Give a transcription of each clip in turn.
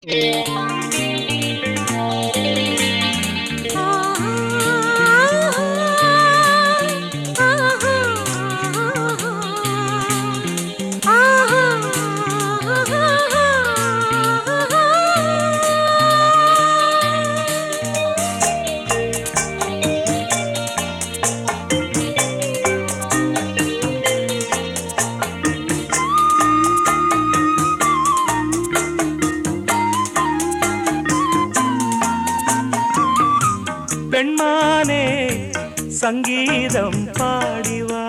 பெண்மானே சங்கீதம் பாடிவா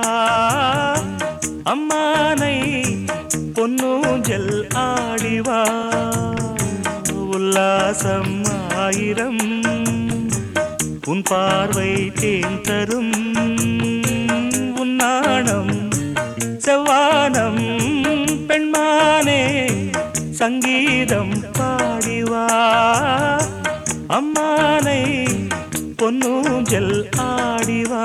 அம்மானை பொன்னூஞ்சல் ஆடிவா உல்லாசம் ஆயிரம் உன் பார்வை தேன் தரும் உன் நாணம் செவ்வானம் பெண்மானே சங்கீதம் பாடிவா அம்மானை பொன்னூஞ்சல் ஆடிவா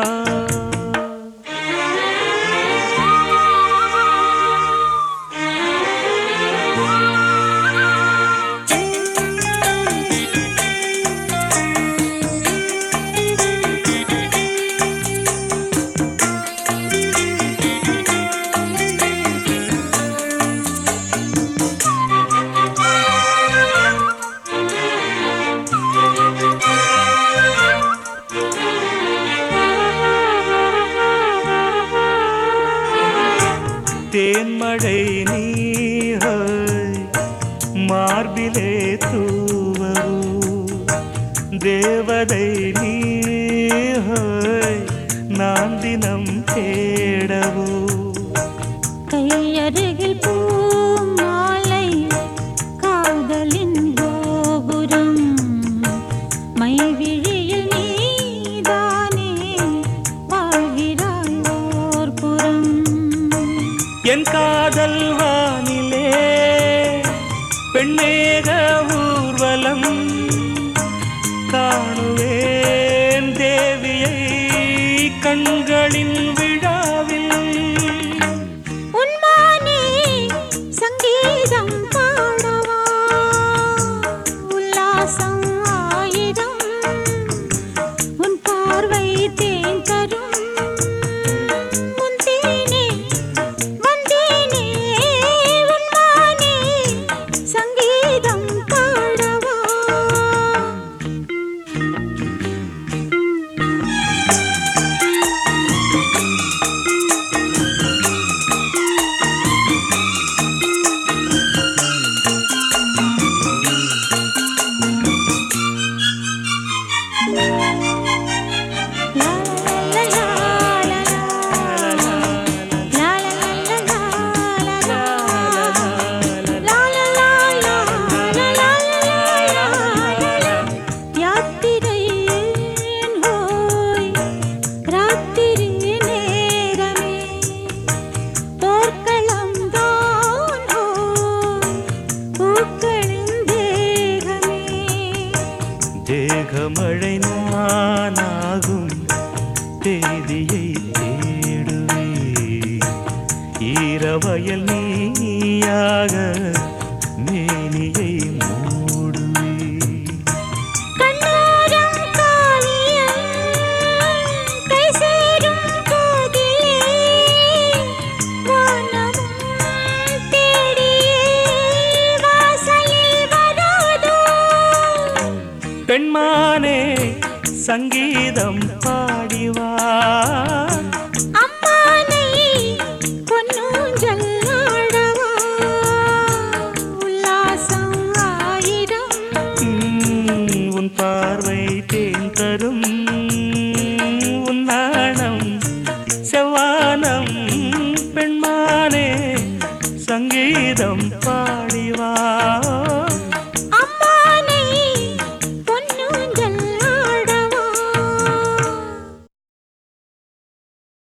தேன்மழை நீஹாய் மார்பிலே தூவரோ தேவதை நீஹாய் நான் தினம் தேடவோ கையருகில் பூ மாலை காதலின் கோபுரம் மைவிழியில் நீதானே வாழ்கிறாய் ஓர் புறம் என் காதல் வானிலே பெண்ணேக ஊர்வலம் காணுவேன் தேவியை கண்களின் விழாவில் உன்மானே சங்கீதம் பாடவா உல்லாசம் ஆயிரம் உன் பார்வை தேன் தரும் உன் தேனே வந்தேனே உன்மானே சங்கீதம் பாடவா தேகமழை நானாகும் தேதியை தேடுவே ஈரவயல் நீயாக மேனியை மூடுவே கண்ணோரம் காவியம் கை சேரும் போதிலே வானமும் தேடியே வாசலில் வராதோ பெண்மானே சங்கீதம் பாடிவா அம்மானை பொன்னூஞ்சல் ஆடவா உல்லாசம் ஆயிரம் உம், உன் பார்வை தேன் தரும் உன் நாணம் செவ்வானம் பெண்மானே சங்கீதம் பாடிவா